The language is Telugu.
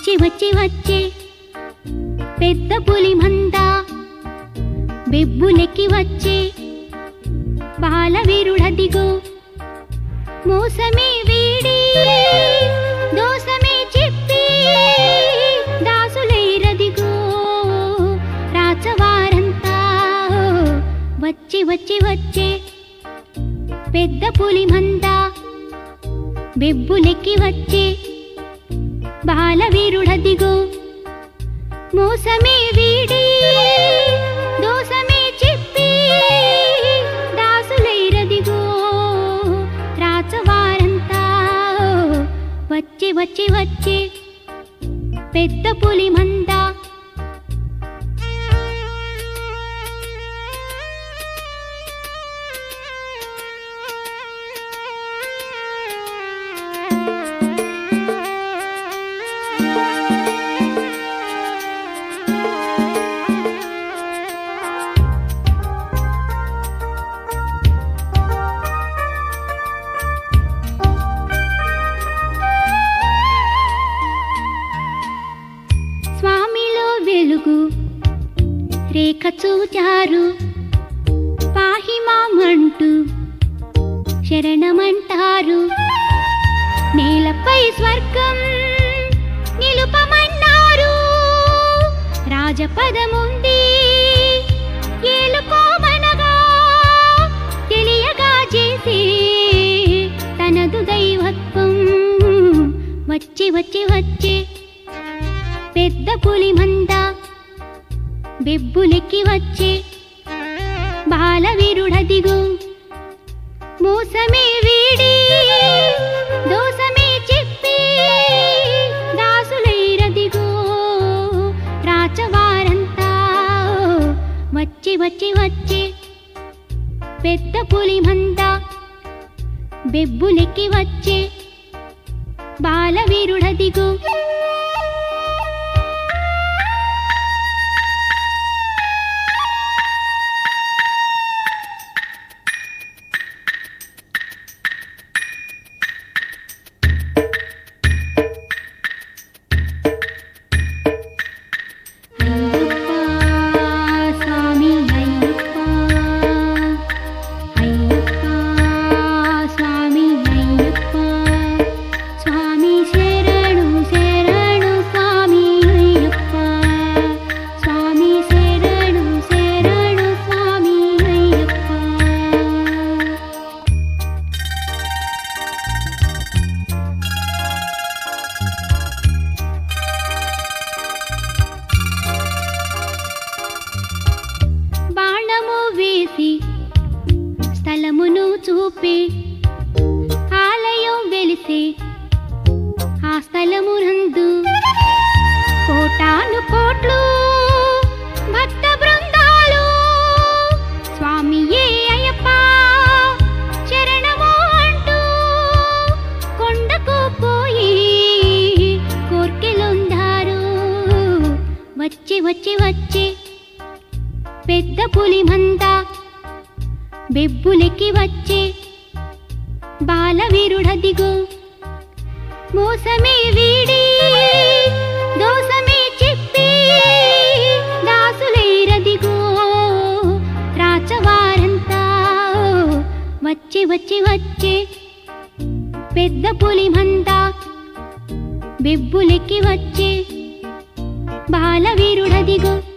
వచ్చి వచ్చి వచ్చే పెద్ద పులి మంద బెబ్బులెక్కి వచ్చే బాలవీరుడదిగో మోసమే వీడి దోసమే చెప్పి దాసులైరదిగో రాచవారంతా వచ్చి వచ్చి వచ్చే పెద్ద పులి మంద బెబ్బులెక్కి వచ్చే బాలవీరుడదిగో మోసమే వీడి దోసమే చెప్పి దాసులైరదిగో రాచవారంతా వచ్చి వచ్చి వచ్చే పెద్ద పులి మంద స్వామిలో వెలుగు రేఖ చూచారు పాహిమామంటూ శరణమంటారు నేలపై స్వర్గం నిలుపమన్నారు రాజపదముంది ఏలుకోమనగా తెలియగా చేసి తనదు దైవత్వం వచ్చి వచ్చి వచ్చే పెద్ద పులి మంద బెబ్బులెక్కి వచ్చే బాలవీరుడదిగో మోసమే వీడి దోసమే చెప్పి దాసులైరదిగో రాచవారంతా వచ్చి వచ్చి వచ్చే పెద్ద పులి మంద బెబ్బులెక్కి వచ్చే బాలవీరుడదిగో అయ్యప్ప స్వామి అయ్యప్ప అయ్యప్ప స్వామి అయ్యప్ప స్వామి శరణు శరణు స్వామి అయ్యప్ప స్వామి శరణు శరణు స్వామి అయ్యప్ప బాణము వేసి స్థలమును చూపి ఆలయం వెలిసి ఆ స్థలమునందు కోటాను కోట్లు భక్త బృందాలు స్వామియే అయ్యప్ప శరణము అంటూ కొండకు పోయి కోర్కెలొందారు వచ్చి వచ్చి వచ్చి పెద్ద పులి మంద బెబ్బులెక్కి వచ్చే బాలవీరుడదిగో మోసమే వీడి దోసమే చెప్పి దాసులైరదిగో రాచవారంతా వచ్చి వచ్చి వచ్చే పెద్ద పులి మంద బెబ్బులెక్కి వచ్చే బాలవీరుడదిగో